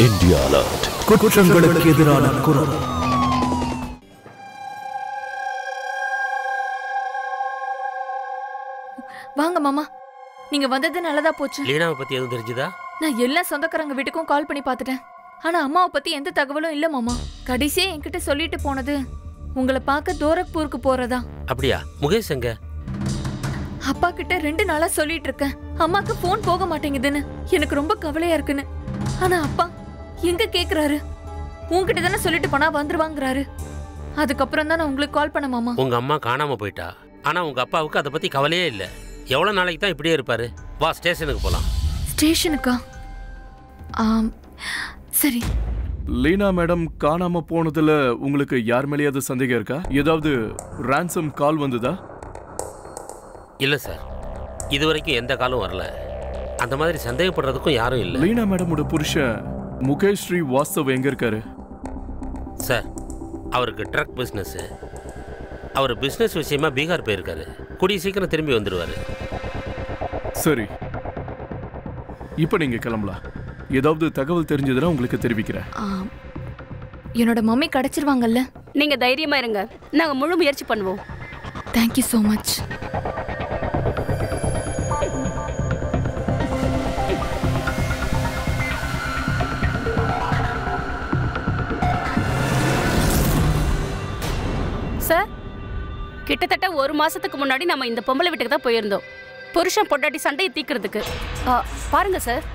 India alert குற்றங்களுக்கு எதிரான குரல் வாங்க மாமா நீங்க வந்தது நல்லதா போச்சு லீனாவை பத்தி எதுவும் தெரிஞ்சுதா நான் எல்லா சொந்தக்காரங்க வீட்டுக்கும் கால் பண்ணி பார்த்துட்டேன் ஆனா அம்மாவை பத்தி எந்த தகவலும் இல்ல மாமா கடைசியா என்கிட்ட சொல்லிட்டு போனது உங்களை பார்க்க தோரக்பூருக்கு போறதா அப்படியா முகேஷ் எங்க அப்பா கிட்ட ரெண்டு நாளா சொல்லிட்டு இருக்கேன் அம்மாக்கு போன் போக மாட்டேங்குதுன்னு எனக்கு ரொம்ப கவலையா இருக்குன்னு ஆனா அப்பா எங்க கேக்குறாரு உன்கிட்ட தானே சொல்லிட்டு போனா வந்துருவாங்கறாரு அதுக்கப்புறம் தான் நான் உங்களுக்கு கால் பண்ண மாமா உங்க அம்மா காணாம போயிட்டா ஆனா உங்க அப்பாவுக்கு அதை பத்தி கவலையே இல்ல எவ்வளவு நாளைக்கு தான் இப்படியே இருப்பாரு வா ஸ்டேஷனுக்கு போலாம் ஸ்டேஷனுக்கா ஆம் சரி லீனா மேடம் காணாம போனதுல உங்களுக்கு யார் மேலேயாவது சந்தேகம் இருக்கா ஏதாவது ransom கால் வந்ததா இல்ல சார் இது வரைக்கும் எந்த காலம் வரல அந்த மாதிரி சந்தேகப்படுறதுக்கும் யாரும் இல்ல லீனா மேடமோட புருஷன் முகேஷ் ஸ்ரீ வாஸ்தவ் எங்க இருக்காரு சார் அவருக்கு ட்ரக் பிஸ்னஸ் அவர் பிஸ்னஸ் விஷயமா பீகார் போயிருக்காரு கூடிய சீக்கிரம் திரும்பி வந்துடுவாரு சரி இப்போ நீங்க கிளம்பலாம் ஏதாவது தகவல் தெரிஞ்சதுன்னா உங்களுக்கு தெரிவிக்கிறேன் ஆம். என்னோட மம்மி கிடைச்சிருவாங்கல்ல நீங்க தைரியமா இருங்க நாங்க முழு முயற்சி பண்ணுவோம் தேங்க்யூ ஸோ மச் சார் கிட்டத்தட்ட ஒரு மாசத்துக்கு முன்னாடி நம்ம இந்த பொம்பளை வீட்டுக்கு தான் போயிருந்தோம் புருஷன் பொண்டாட்டி சண்டையை தீக்கிறதுக்கு ஆ, பாருங்க சார்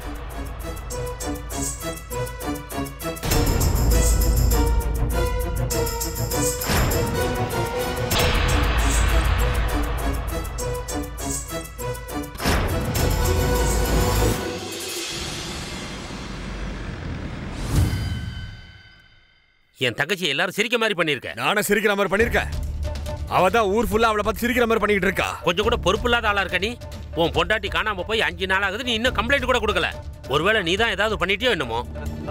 என் தங்கச்சி எல்லாரும் சிரிக்க மாதிரி பண்ணியிருக்க நானும் சிரிக்கிற மாதிரி பண்ணிருக்கேன் அவ தான் ஊர் ஃபுல்லா அவளை பார்த்து சிரிக்கிற மாதிரி பண்ணிட்டு இருக்கா கொஞ்சம் கூட பொறுப்பு இல்லாத ஆளா இருக்க நீ உன் பொண்டாட்டி காணாம போய் அஞ்சு நாள் ஆகுது நீ இன்னும் கம்ப்ளைண்ட் கூட கொடுக்கல ஒருவேளை நீ தான் ஏதாவது பண்ணிட்டியோ என்னமோ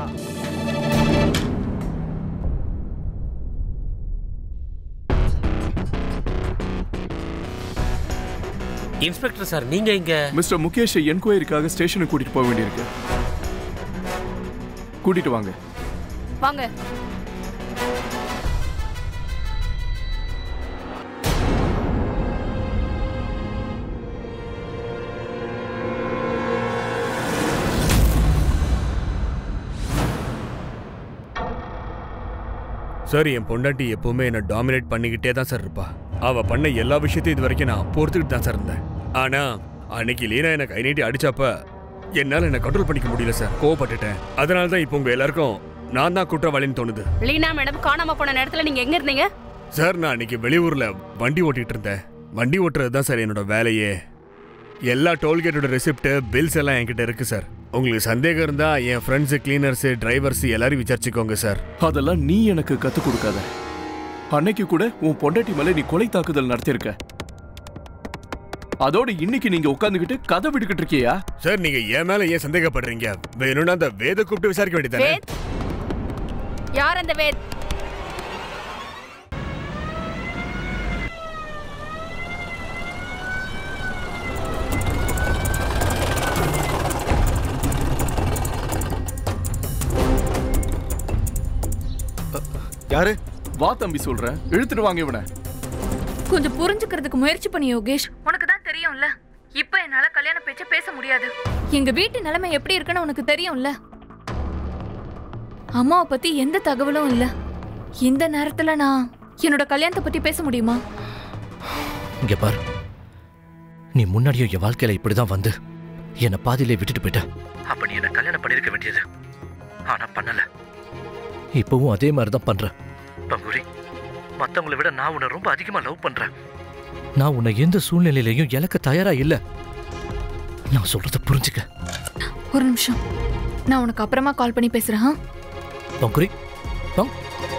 இன்ஸ்பெக்டர் சார் நீங்க இங்க மிஸ்டர் முகேஷை என்கொயரிக்காக ஸ்டேஷனுக்கு கூட்டிட்டு போக வேண்டியிருக்கு கூட்டிட்டு வாங்க வாங்க சார் என் பொண்டாட்டி எப்பவுமே என்ன டாமினேட் பண்ணிக்கிட்டே தான் சார் இருப்பா அவ பண்ண எல்லா விஷயத்தையும் இது வரைக்கும் நான் பொறுத்துக்கிட்டு தான் சார் இருந்தேன் ஆனா அன்னைக்கு லீனா எனக்கு கை நீட்டி அடிச்சப்ப என்னால என்ன கண்ட்ரோல் பண்ணிக்க முடியல சார் கோவப்பட்டுட்டேன் அதனால தான் இப்போ உங்க எல்லாருக்கும் நான் தான் குற்றவாளின்னு தோணுது லீனா மேடம் காணாம போன நேரத்துல நீங்க எங்க இருந்தீங்க சார் நான் அன்னைக்கு வெளியூர்ல வண்டி ஓட்டிட்டு இருந்தேன் வண்டி ஓட்டுறது தான் சார் என்னோட வேலையே எல்லா டோல்கேட்டோட ரெசிப்ட் பில்ஸ் எல்லாம் என்கிட்ட இருக்கு சார் உங்களுக்கு சந்தேகம் இருந்தா என் ஃப்ரெண்ட்ஸ் கிளீனர்ஸ் டிரைவர்ஸ் எல்லாரும் விசாரிச்சுக்கோங்க சார் அதெல்லாம் நீ எனக்கு கத்து கொடுக்காத அன்னைக்கு கூட உன் பொண்டாட்டி மேல நீ கொலை தாக்குதல் நடத்தியிருக்க அதோட இன்னைக்கு நீங்க உட்கார்ந்துகிட்டு கதை விட்டுக்கிட்டு இருக்கியா சார் நீங்க என் மேல ஏன் சந்தேகப்படுறீங்க வேணும்னா அந்த வேத கூப்பிட்டு விசாரிக்க வேண்டியதானே வேத் யார் அந்த வேத் யாரு வா தம்பி சொல்றேன் இழுத்துட்டு வாங்க இவனை கொஞ்சம் புரிஞ்சுக்கிறதுக்கு முயற்சி பண்ணி யோகேஷ் உனக்கு தான் தெரியும்ல இப்ப என்னால கல்யாண பேச்ச பேச முடியாது எங்க வீட்டு நிலைமை எப்படி இருக்குன்னு உனக்கு தெரியும்ல அம்மாவை பத்தி எந்த தகவலும் இல்ல இந்த நேரத்துல நான் என்னோட கல்யாணத்தை பத்தி பேச முடியுமா இங்க பார் நீ முன்னாடியும் என் வாழ்க்கையில இப்படிதான் வந்து என்னை பாதியிலே விட்டுட்டு போயிட்ட அப்ப நீ என்ன கல்யாணம் பண்ணிருக்க வேண்டியது ஆனா பண்ணல இப்பவும் அதே மாதிரி தான் பண்ற பங்குரி மத்தவங்களை விட நான் உன்னை ரொம்ப அதிகமா லவ் பண்றேன் நான் உன்னை எந்த சூழ்நிலையிலையும் இழக்க தயாரா இல்ல நான் சொல்றத புரிஞ்சுக்க ஒரு நிமிஷம் நான் உனக்கு அப்புறமா கால் பண்ணி பேசுறேன் ஆ? பங்குரி பங்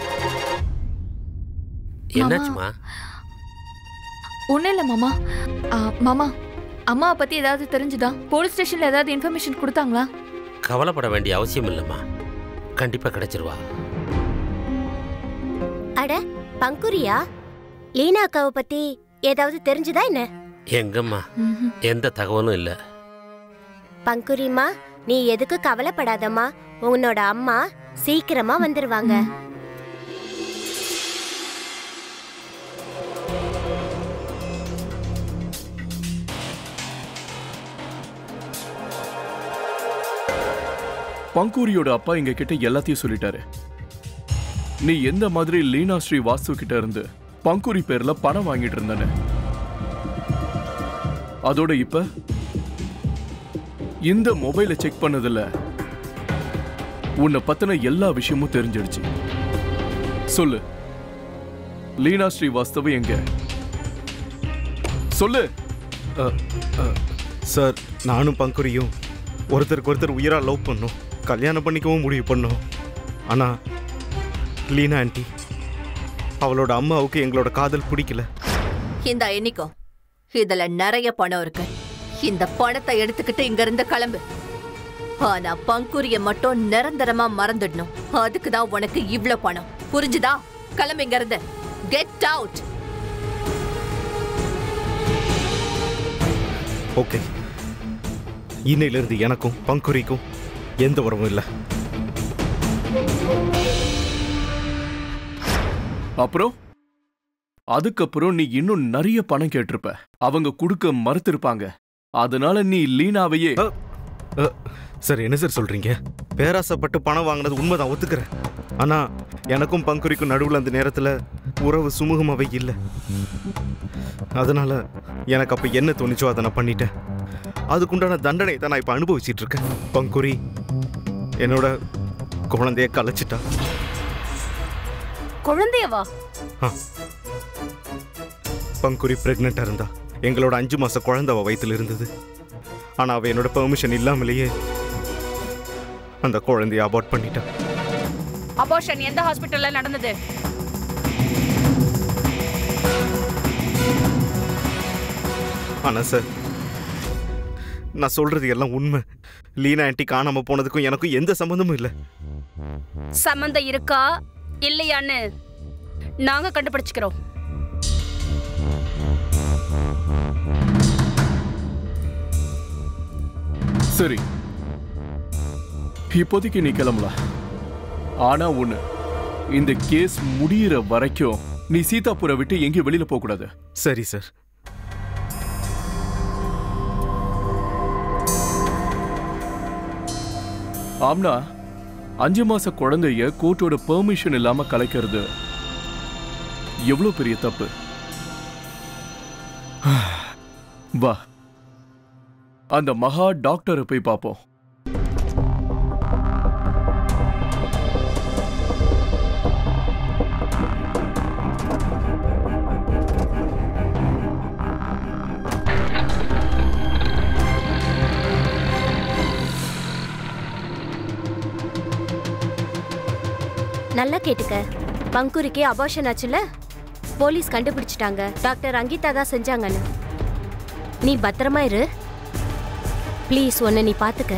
என்னாச்சுமா ஒண்ணும் இல்ல மாமா ஆ, மாமா அம்மாவை பத்தி ஏதாவது தெரிஞ்சுதா போலீஸ் ஸ்டேஷன்ல ஏதாவது இன்ஃபர்மேஷன் கொடுத்தாங்களா கவலைப்பட வேண்டிய அவசியம் இல்லைம்மா கண்டிப்பா கிடைச்சிருவா அட பங்குரியா லீனா அக்காவை பத்தி ஏதாவது தெரிஞ்சுதா என்ன எங்கம்மா ம்ஹும். எந்த தகவலும் இல்லை பங்குரிமா நீ எதுக்கு கவலைப்படாதம்மா உன்னோட அம்மா சீக்கிரமா வந்துருவாங்க பங்கூரியோட அப்பா எங்க கிட்ட எல்லாத்தையும் சொல்லிட்டாரு நீ எந்த மாதிரி லீனா ஸ்ரீ வாஸ்து கிட்ட இருந்து பங்கூரி பேர்ல பணம் வாங்கிட்டு இருந்தன அதோட இப்ப இந்த மொபைலை செக் பண்ணதுல உன்னை பத்தின எல்லா விஷயமும் தெரிஞ்சிடுச்சு சொல்லு லீனா ஸ்ரீ வாஸ்தவ எங்க சொல்லு சார் நானும் பங்குரியும் ஒருத்தருக்கு ஒருத்தர் உயிரா லவ் பண்ணோம் கல்யாணம் பண்ணிக்கவும் முடிவு பண்ணோம் ஆனா லீனா ஆண்டி அவளோட அம்மாவுக்கு எங்களோட காதல் பிடிக்கல இந்த எண்ணிக்கோ இதுல நிறைய பணம் இருக்கு இந்த பணத்தை எடுத்துக்கிட்டு இங்க இருந்து கிளம்பு ஆனா பங்குரிய மட்டும் நிரந்தரமா மறந்துடணும் அதுக்கு தான் உனக்கு இவ்ளோ பணம் புரிஞ்சுதா கிளம்பு இங்க இருந்து கெட் அவுட் ஓகே இன்னையிலிருந்து எனக்கும் பங்குரிக்கும் எந்த உறவும் இல்லை அப்புறம் அதுக்கப்புறம் நீ இன்னும் நிறைய பணம் கேட்டிருப்ப அவங்க கொடுக்க மறுத்திருப்பாங்க அதனால நீ லீனாவையே அ, அ, சார் என்ன சார் சொல்றீங்க பேராசைப்பட்டு பணம் வாங்கினது உண்மைதான் ஒத்துக்கிறேன் ஆனா எனக்கும் பங்குரிக்கும் நடுவில் அந்த நேரத்தில் உறவு சுமூகமாவே இல்லை அதனால எனக்கு அப்ப என்ன தோணுச்சோ அதை நான் பண்ணிட்டேன் அதுக்குண்டான தண்டனை தான் நான் இப்ப அனுபவிச்சிட்டு இருக்கேன் பங்குரி என்னோட குழந்தைய கலைச்சிட்டா குழந்தையவா பங்குரி பிரெக்னெண்டா இருந்தா எங்களோட அஞ்சு மாச குழந்தை அவ வயித்துல இருந்தது ஆனா அவ என்னோட பெர்மிஷன் இல்லாமலேயே அந்த குழந்தைய அபார்ட் பண்ணிட்டா அபோஷன் எந்த ஹாஸ்பிட்டல்ல நடந்தது ஆனா சார் நான் சொல்றது எல்லாம் உண்மை லீனா ஆண்டி காணாம போனதுக்கும் எனக்கும் எந்த சம்பந்தமும் இல்லை சம்மந்தம் இருக்கா இல்லையான்னு நாங்க கண்டுபிடிச்சுக்கிறோம் சரி இப்போதைக்கு நீ கிளம்பலாம் ஆனா ஒண்ணு இந்த கேஸ் முடியிற வரைக்கும் நீ சீதாபுரை விட்டு எங்கேயும் வெளியில போக கூடாது சரி சார் ஆம்னா அஞ்சு மாச குழந்தைய கோர்ட்டோட பெர்மிஷன் இல்லாம கலைக்கிறது எவ்வளவு பெரிய தப்பு வா அந்த மகா டாக்டரை போய் பார்ப்போம் நல்லா கேட்டுக்க பங்குரிக்கு அபார்ஷன் ஆச்சுல போலீஸ் கண்டுபிடிச்சிட்டாங்க டாக்டர் அங்கிதா தான் செஞ்சாங்கன்னு நீ பத்திரமா இரு ப்ளீஸ் உன்னை நீ பாத்துக்க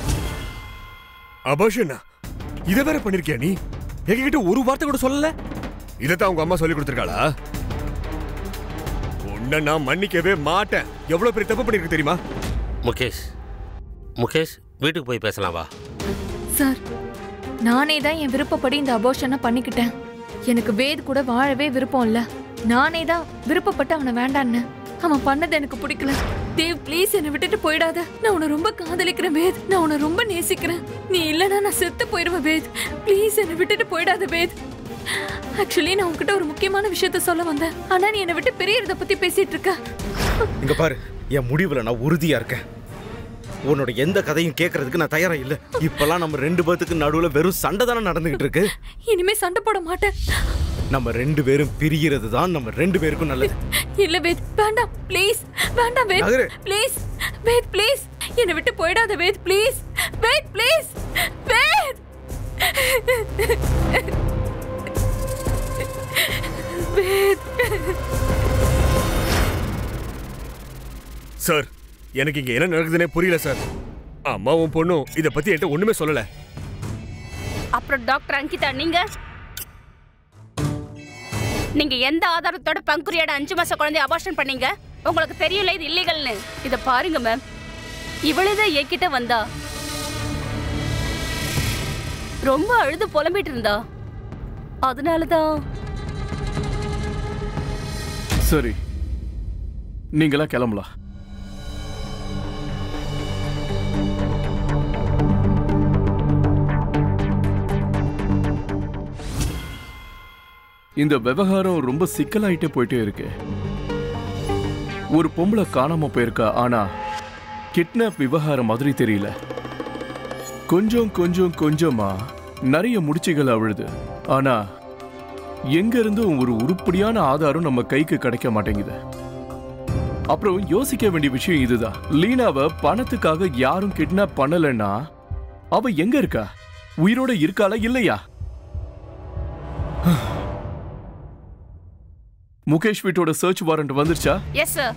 அபாஷனா இதை வேற பண்ணிருக்கியா நீ எங்ககிட்ட ஒரு வார்த்தை கூட சொல்லல இதைத்தான் உங்க அம்மா சொல்லி கொடுத்துருக்காளா உன்னை நான் மன்னிக்கவே மாட்டேன் எவ்வளவு பெரிய தப்பு பண்ணிருக்கு தெரியுமா முகேஷ் முகேஷ் வீட்டுக்கு போய் பேசலாம் வா சார் நானே தான் என் விருப்பப்படி இந்த அபோஷனை பண்ணிக்கிட்டேன் எனக்கு வேத் கூட வாழவே விருப்பம் இல்ல நானே தான் விருப்பப்பட்டு அவனை வேண்டான்னு அவன் பண்ணது எனக்கு பிடிக்கல தேவ் ப்ளீஸ் என்னை விட்டுட்டு போயிடாத நான் உன்னை ரொம்ப காதலிக்கிறேன் வேத் நான் உன்னை ரொம்ப நேசிக்கிறேன் நீ இல்லைன்னா நான் செத்து போயிடுவேன் வேத் ப்ளீஸ் என்னை விட்டுட்டு போயிடாத வேத் ஆக்சுவலி நான் உன்கிட்ட ஒரு முக்கியமான விஷயத்த சொல்ல வந்தேன் ஆனா நீ என்னை விட்டு பிரியறத பத்தி பேசிட்டு இருக்க இங்க பாரு என் முடிவுல நான் உறுதியா இருக்கேன் உன்னோட எந்த கதையும் கேட்கறதுக்கு நான் தயாரா இல்ல இப்பெல்லாம் நம்ம ரெண்டு பேத்துக்கு நடுவுல வெறும் சண்டை தானே நடந்துகிட்டு இருக்கு இனிமே சண்டை போட மாட்டேன் நம்ம ரெண்டு பேரும் பிரிகிறது தான் நம்ம ரெண்டு பேருக்கும் நல்லது இல்ல வேத் வேண்டாம் ப்ளீஸ் வேண்டாம் வேத் நகரு. ப்ளீஸ் வேத் ப்ளீஸ் என்னை விட்டு போயிடாத Ved please Ved please Ved Ved sir எனக்கு இங்க என்ன நடக்குதுன்னே புரியல சார் அம்மாவும் பொண்ணும் இத பத்தி என்கிட்ட ஒண்ணுமே சொல்லல அப்புறம் டாக்டர் அங்கிதா நீங்க நீங்க எந்த ஆதாரத்தோட பங்குரியோட அஞ்சு மாச குழந்தைய அபார்ஷன் பண்ணீங்க உங்களுக்கு தெரியல இது இல்லீகல்னு இத பாருங்க மேம் இவளுதான் என்கிட்ட வந்தா ரொம்ப அழுது புலம்பிட்டு இருந்தா அதனால தான் சரி நீங்களா கிளம்பலாம் இந்த விவகாரம் ரொம்ப சிக்கலாயிட்டே போயிட்டே இருக்கு ஒரு பொம்பளை காணாம போயிருக்கா ஆனா கிட்னாப் விவகாரம் மாதிரி தெரியல கொஞ்சம் கொஞ்சம் கொஞ்சமா நிறைய முடிச்சுகள் அவிழுது ஆனா எங்க இருந்தும் ஒரு உருப்படியான ஆதாரம் நம்ம கைக்கு கிடைக்க மாட்டேங்குது அப்புறம் யோசிக்க வேண்டிய விஷயம் இதுதான் லீனாவை பணத்துக்காக யாரும் கிட்னாப் பண்ணலன்னா அவ எங்க இருக்கா உயிரோட இருக்காளா இல்லையா முகேஷ் வீட்டோட சர்ச் வாரண்ட் வந்துருச்சா எஸ் சார்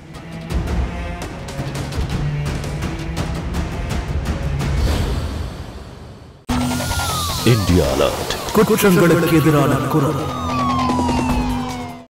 இந்தியா அலர்ட் குற்றங்களுக்கு எதிரான குரல்